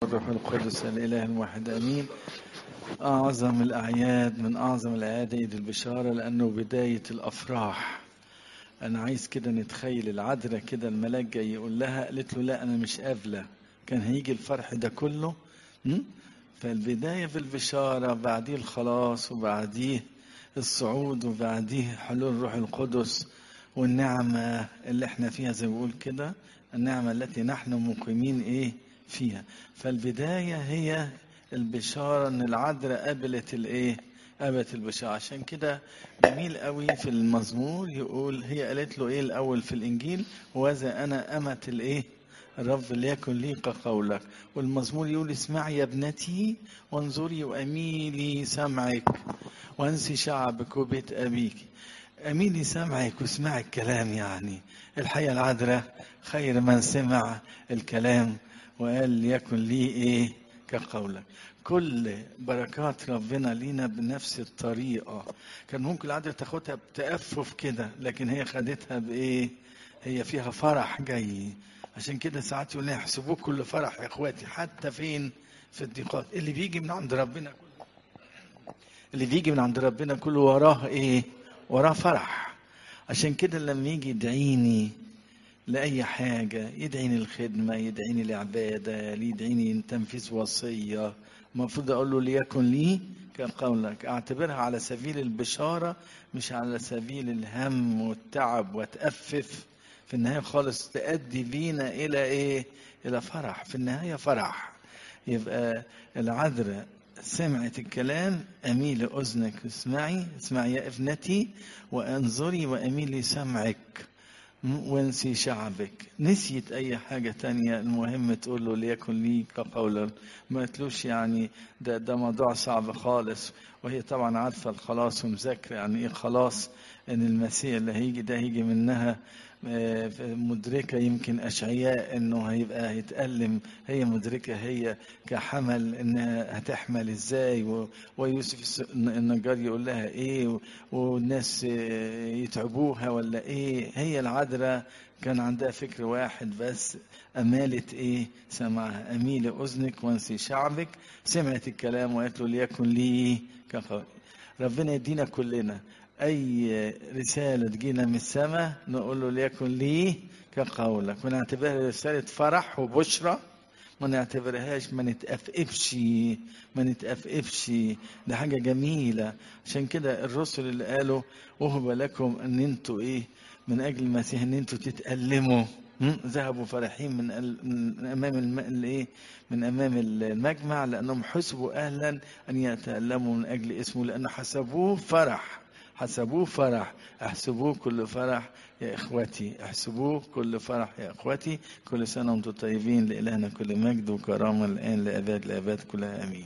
الروح القدس الإله الواحد أمين أعظم الأعياد من أعظم الأعياد عيد البشارة لأنه بداية الأفراح أنا عايز كده نتخيل العذراء كده الملاك جاي يقول لها قالت له لا أنا مش قابلة كان هيجي الفرح ده كله م? فالبداية في البشارة بعديه الخلاص وبعديه الصعود وبعديه حلول الروح القدس والنعمة اللي احنا فيها زي ما بقول كده النعمة التي نحن مقيمين ايه فيها فالبداية هي البشارة ان العذراء قبلت الايه قبلت البشارة عشان كده جميل قوي في المزمور يقول هي قالت له ايه الاول في الانجيل وذا انا امت الايه الرب ليكن لي كقولك والمزمور يقول اسمعي يا ابنتي وانظري واميلي سمعك وانسي شعبك وبيت ابيك اميلي سمعك واسمعي الكلام يعني الحقيقه العذراء خير من سمع الكلام وقال ليكن لي ايه كقولك كل بركات ربنا لينا بنفس الطريقة كان ممكن العذراء تاخدها بتأفف كده لكن هي خدتها بإيه هي فيها فرح جاي عشان كده ساعات يقول لنا احسبوه كل فرح يا اخواتي حتى فين في الضيقات اللي بيجي من عند ربنا كله اللي بيجي من عند ربنا كله وراه ايه وراه فرح عشان كده لما يجي يدعيني لأي حاجة يدعيني الخدمة يدعيني العبادة يدعيني تنفيذ وصية المفروض أقول له ليكن لي كقولك أعتبرها على سبيل البشارة مش على سبيل الهم والتعب وتأفف في النهاية خالص تؤدي بينا إلى إيه؟ إلى فرح في النهاية فرح يبقى العذراء سمعت الكلام أميل أذنك اسمعي اسمعي يا ابنتي وانظري وأميلي سمعك وانسي شعبك نسيت اي حاجة تانية المهم تقول له ليكن لي كقولا ما تلوش يعني ده, ده موضوع صعب خالص وهي طبعا عارفة الخلاص ومذاكرة يعني ايه خلاص ان المسيح اللي هيجي ده هيجي منها مدركة يمكن أشعياء إنه هيبقى هيتألم هي مدركة هي كحمل إنها هتحمل إزاي ويوسف النجار يقول لها إيه والناس يتعبوها ولا إيه هي العذراء كان عندها فكر واحد بس أمالت إيه سمعها أميل أذنك وانسي شعبك سمعت الكلام وقالت له ليكن لي كقول ربنا يدينا كلنا أي رسالة تجينا من السماء نقول له ليكن لي كقولك ونعتبرها رسالة فرح وبشرى ما نعتبرهاش ما نتأفئفش ما نتأفئفش ده حاجة جميلة عشان كده الرسل اللي قالوا وهب لكم ان انتوا ايه من اجل المسيح ان انتوا تتألموا ذهبوا فرحين من, من امام الم... الايه من امام المجمع لانهم حسبوا اهلا ان يتألموا من اجل اسمه لان حسبوه فرح حسبوه فرح احسبوه كل فرح يا اخوتي احسبوه كل فرح يا اخوتي كل سنه وانتم طيبين لالهنا كل مجد وكرامه الان لاباد الاباد كلها امين